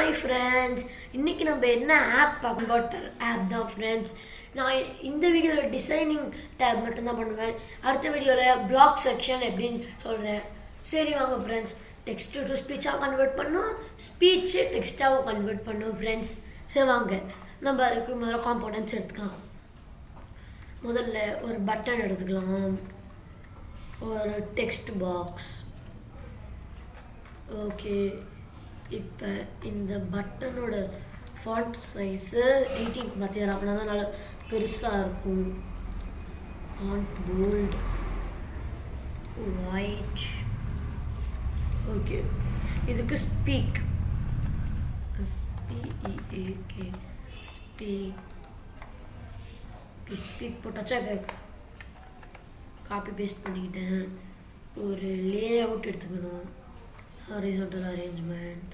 hi friends இன்னைக்கு நம்ம என்ன ஆப் கன்வெர்ட்டர் ஆப் தான் ஃப்ரெண்ட்ஸ் நான் இந்த வீடியோவில் டிசைனிங் டேப் மட்டும்தான் பண்ணுவேன் அடுத்த வீடியோவில் பிளாக் செக்ஷன் எப்படின்னு சொல்கிறேன் சரி வாங்க ஃப்ரெண்ட்ஸ் டெக்ஸ்ட் டு ஸ்பீச்சாக கன்வெர்ட் பண்ணும் ஸ்பீச்சு டெக்ஸ்ட்டாகவும் கன்வெர்ட் பண்ணும் ஃப்ரெண்ட்ஸ் சரி வாங்க நம்ம அதுக்கு முதல்ல காம்போனன்ட்ஸ் எடுத்துக்கலாம் முதல்ல ஒரு பட்டன் எடுத்துக்கலாம் ஒரு டெக்ஸ்ட் பாக்ஸ் ஓகே இப்போ இந்த பட்டனோட ஃபாண்ட் சைஸு எயிட்டீன் பார்த்தீங்களா அப்படின்னா தான் நல்லா பெருசாக இருக்கும் ஃபாண்ட் போல்ட் ஒயிட் ஓகே இதுக்கு ஸ்பீக் ஸ்பிஇஏகே ஸ்பீக் ஸ்பீக் போட்டாச்சா காப்பி பேஸ்ட் பண்ணிக்கிட்டேன் ஒரு லே அவுட் எடுத்துக்கணும் ஹாரிசான்டல் அரேஞ்ச்மெண்ட்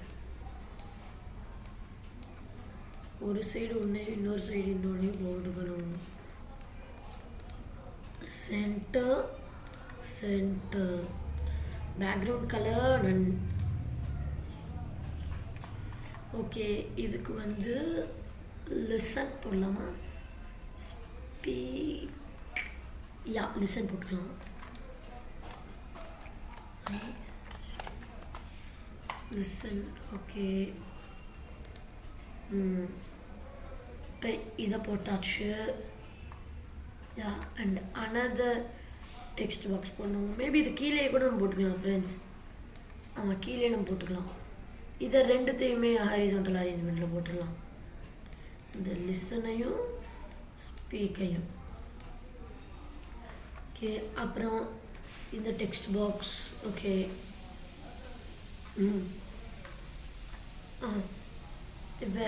ஒரு சைடு ஒன்று இன்னொரு சைடு இன்னொன்றையும் போட்டுக்கணும் centre centre background colour none okay இதுக்கு வந்து லிசன் போடலாமா ஸ்பீக் யா லிசன் போட்டுக்கலாம் லிசன் ஓகே இப்போ இதை போட்டாச்சு yeah and another text box போடணும் மேபி இது கீழே கூட நம்ம போட்டுக்கலாம் ஃப்ரெண்ட்ஸ் ஆமாம் கீழே நம்ம போட்டுக்கலாம் இதை ரெண்டுத்தையுமே ஹாரிசான்டல் அரேஞ்ச்மெண்ட்டில் போட்டுடலாம் இந்த லிசனையும் ஸ்பீக்கையும் ஓகே அப்புறம் இந்த text box okay hmm ah இப்போ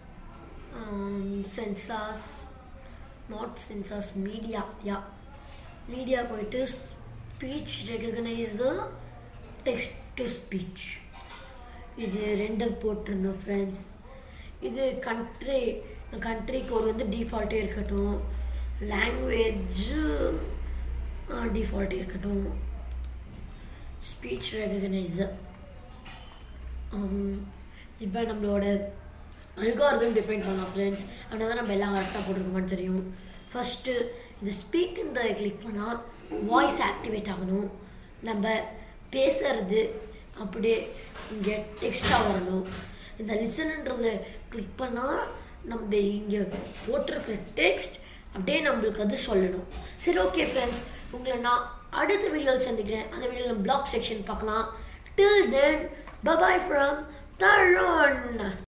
sensors not sensors media yeah media போயிட்டு speech recogniser text to speech இது ரெண்டும் போட்டுருணும் ஃப்ரெண்ட்ஸ் இது கண்ட்ரி கண்ட்ரி கோட் வந்து டிஃபால்ட்டே இருக்கட்டும் லாங்குவேஜு டிஃபால்ட்டே இருக்கட்டும் ஸ்பீச் ரெகனைசர் இப்போ நம்மளோட அல்காரிதம் டிஃபைன் பண்ணலாம் ஃப்ரெண்ட்ஸ் ஆனால் தான் நம்ம எல்லாம் கரெக்டாக போட்டிருக்கோமான்னு தெரியும் ஃபஸ்ட்டு இந்த ஸ்பீக்குன்றதை கிளிக் பண்ணால் வாய்ஸ் ஆக்டிவேட் ஆகணும் நம்ம பேசுறது அப்படியே இங்கே டெக்ஸ்டாக வரணும் இந்த லிசனுன்றதை கிளிக் பண்ணால் நம்ம இங்கே போட்டிருக்கிற டெக்ஸ்ட் அப்படியே நம்மளுக்கு அது சொல்லணும் சரி ஓகே ஃப்ரெண்ட்ஸ் உங்களை நான் அடுத்த வீடியோவில் சந்திக்கிறேன் அந்த வீடியோவில் பிளாக் செக்ஷன் பார்க்கலாம் till then bye bye from Tarun